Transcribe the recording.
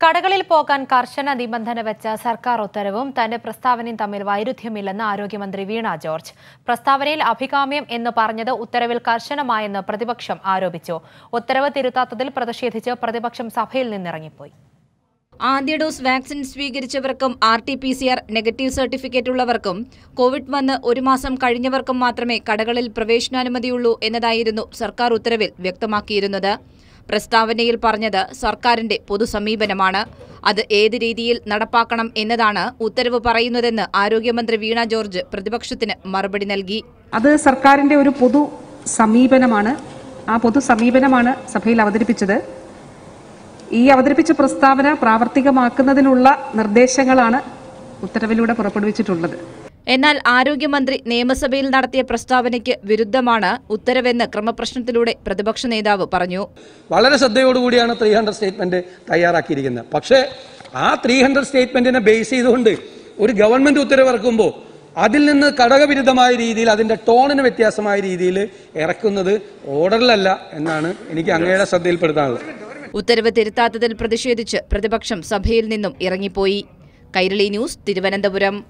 കടകളിൽ പോകാൻ കർശന നിബന്ധന വെച്ച സർക്കാർ ഉത്തരവും തന്റെ പ്രസ്താവനയും തമ്മിൽ വൈരുദ്ധ്യമില്ലെന്ന് ആരോഗ്യമന്ത്രി വീണ ജോർജ് പ്രസ്താവനയിൽ അഭികാമ്യം എന്ന് പറഞ്ഞത് ഉത്തരവിൽ കർശനമായെന്ന് പ്രതിപക്ഷം ആരോപിച്ചു ഉത്തരവ് തിരുത്താത്തതിൽ പ്രതിഷേധിച്ച് പ്രതിപക്ഷം സഭയിൽ നിന്നിറങ്ങിപ്പോയി ആദ്യ ഡോസ് വാക്സിൻ സ്വീകരിച്ചവർക്കും R T P C R negative certificate ഉള്ളവർക്കും കോവിഡ് വന്ന് ഒരു മാസം കഴിഞ്ഞവർക്കും മാത്രമേ കടകളിൽ പ്രവേശനാനുമതിയുള്ളൂ എന്നതായിരുന്നു സർക്കാർ ഉത്തരവിൽ വ്യക്തമാക്കിയിരുന്നത് പ്രസ്താവനയിൽ പറഞ്ഞത് സർക്കാരിന്റെ പൊതുസമീപനമാണ് അത് ഏത് രീതിയിൽ നടപ്പാക്കണം എന്നതാണ് ഉത്തരവ് പറയുന്നതെന്ന് ആരോഗ്യമന്ത്രി വീണ ജോർജ് പ്രതിപക്ഷത്തിന് മറുപടി നൽകി അത് സർക്കാരിന്റെ ഒരു പൊതു സമീപനമാണ് ആ പൊതു സമീപനമാണ് സഭയിൽ അവതരിപ്പിച്ചത് ഈ അവതരിപ്പിച്ച പ്രസ്താവന പ്രാവർത്തികമാക്കുന്നതിനുള്ള നിർദ്ദേശങ്ങളാണ് ഉത്തരവിലൂടെ പുറപ്പെടുവിച്ചിട്ടുള്ളത് എന്നാൽ ആരോഗ്യമന്ത്രി നിയമസഭയിൽ നടത്തിയ പ്രസ്താവനയ്ക്ക് വിരുദ്ധമാണ് ഉത്തരവെന്ന് ക്രമപ്രശ്നത്തിലൂടെ പ്രതിപക്ഷ നേതാവ് പറഞ്ഞു വളരെ ശ്രദ്ധയോടുകൂടിയാണ് ത്രീ ഹൺഡ്രഡ് സ്റ്റേറ്റ്മെന്റ് തയ്യാറാക്കിയിരിക്കുന്നത് പക്ഷേ ആ ത്രീ ഹൺഡ്രഡ് സ്റ്റേറ്റ്മെന്റിനെ ബേസ് ചെയ്തുകൊണ്ട് ഒരു ഗവൺമെന്റ് ഉത്തരവിറക്കുമ്പോൾ അതിൽ നിന്ന് ഘടകവിരുദ്ധമായ രീതിയിൽ അതിന്റെ ടോണിന് വ്യത്യാസമായ രീതിയിൽ ഇറക്കുന്നത് ഓർഡറിലല്ല എന്നാണ് എനിക്ക് അങ്ങയുടെ ശ്രദ്ധയിൽപ്പെടുത്താനുള്ളത് ഉത്തരവ് തിരുത്താത്തതിൽ പ്രതിഷേധിച്ച് പ്രതിപക്ഷം സഭയിൽ നിന്നും ഇറങ്ങിപ്പോയി കൈരളി ന്യൂസ് തിരുവനന്തപുരം